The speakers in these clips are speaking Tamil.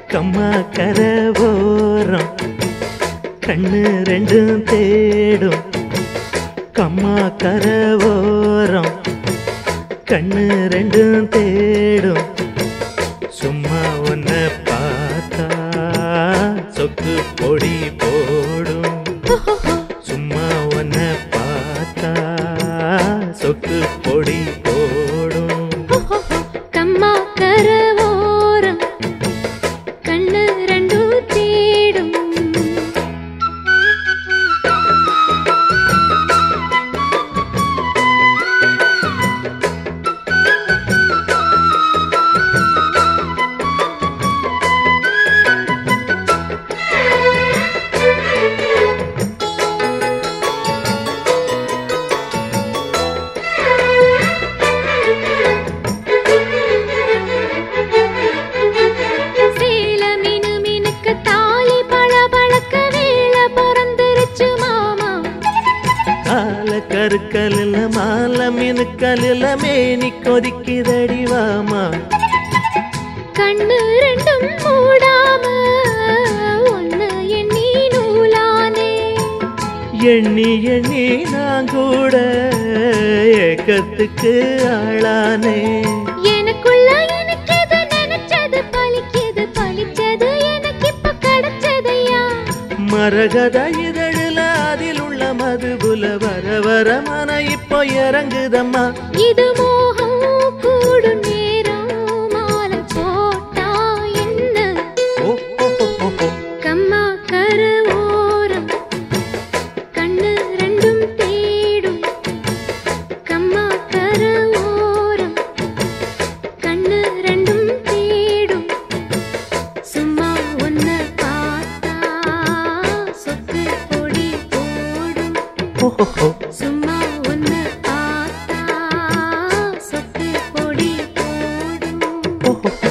கம்மா கரவோரம் கண்ணு ரெண்டும் தேடும் கம்மா கரவோரம் கண்ணு ரெண்டும் தேடும் சும்மா உன்ன பார்த்தா சொக்கு பொடி போடும் சும்மா உன்ன பார்த்தா சொக்கு பொடி போடும் கம்மா கரவோரம் கண்ணு ரெண்டும் தேடும் சேல மினு மினுக்கு தாலி பழ பழக்க வேளை பிறந்துருச்சு மாமா கால கருக்கலில் மாலை மினுக்கலில் மேனி கொதிக்குதடி வாமா கண்ணு ரெண்டும் மூடாம ஒன்னு எண்ணி நூலானே எண்ணி எண்ணி நான் கூட ஏக்கத்துக்கு ஆளானே எனக்குள்ள எனக்கு எது நினைச்சது பலிக்குது பலிச்சது எனக்கு இப்ப கிடைச்சதையா மரகத இதழில் அதில் உள்ள மதுபுல வர வர மன இப்போ இறங்குதம்மா இது மோகம் கூடும் நேரம் மாலை போட்டா என்ன ஓ, ஓ, ஓ, ஓ, ஓ. கம்மா கரு ஓரம் கண்ணு ரெண்டும் தேடும் கம்மா கரு ஓரம் கண்ணு ரெண்டும் தேடும் சும்மா ஒன்ன பார்த்தா சொக்கு பொடி போடும் ஓ, ஓ, ஓ. சும்மா ஒன்ன பார்த்தா சொக்கு பொடி போடும் ஓ, ஓ, ஓ.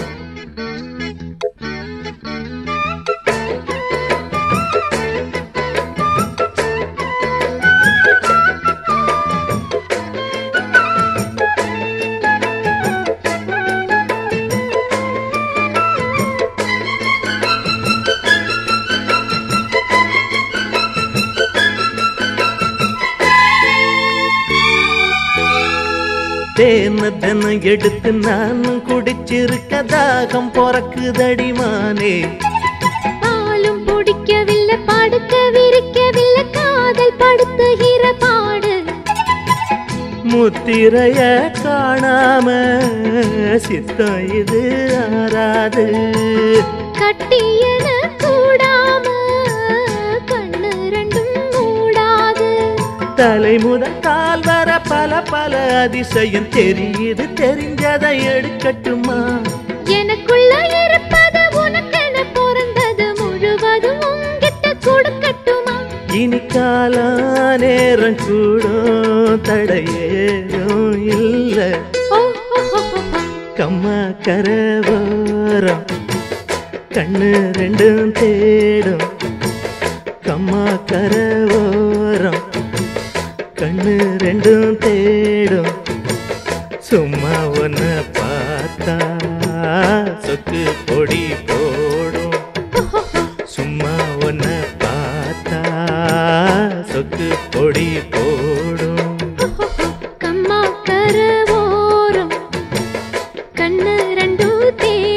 தேன தினம் எடுத்து நானும் குடிச்சிருக்க தாகம் பொறக்குதடி மானே பாலும் பிடிக்கவில்லை படுக்க விரிக்கவில்லை காதல் படுத்துகிற பாடு முத்திரைய காணாம சித்தம் இது ஆறாது கட்டியன கூடாம கண்ணு ரெண்டும் மூடாது தலை முதல் கால் வர பல பல அதிசயம் தெரியுது தெரிஞ்சதை எடுக்கட்டுமா எனக்குள்ள இருப்பது உனக்கென பிறந்தது முழுவதும் உங்கிட்ட கொடுக்கட்டுமா இனி காலா நேரம் கூடும் தடையேதும் இல்ல ஓ ஹோ, ஹோ, ஹோ, ஹோ. கம்மா கரவோரம் கண்ணு ரெண்டும் தேடும் கம்மா கரவோரம் கண்ணு ரெண்டும் தேடும் சும்மா ஒன்ன பார்த்தா சொக்கு பொடி போடும் சும்மா ஒன்ன பார்த்தா சொக்கு பொடி போடும் கம்மா கரவோரம் கண்ணு ரெண்டும் தேடும்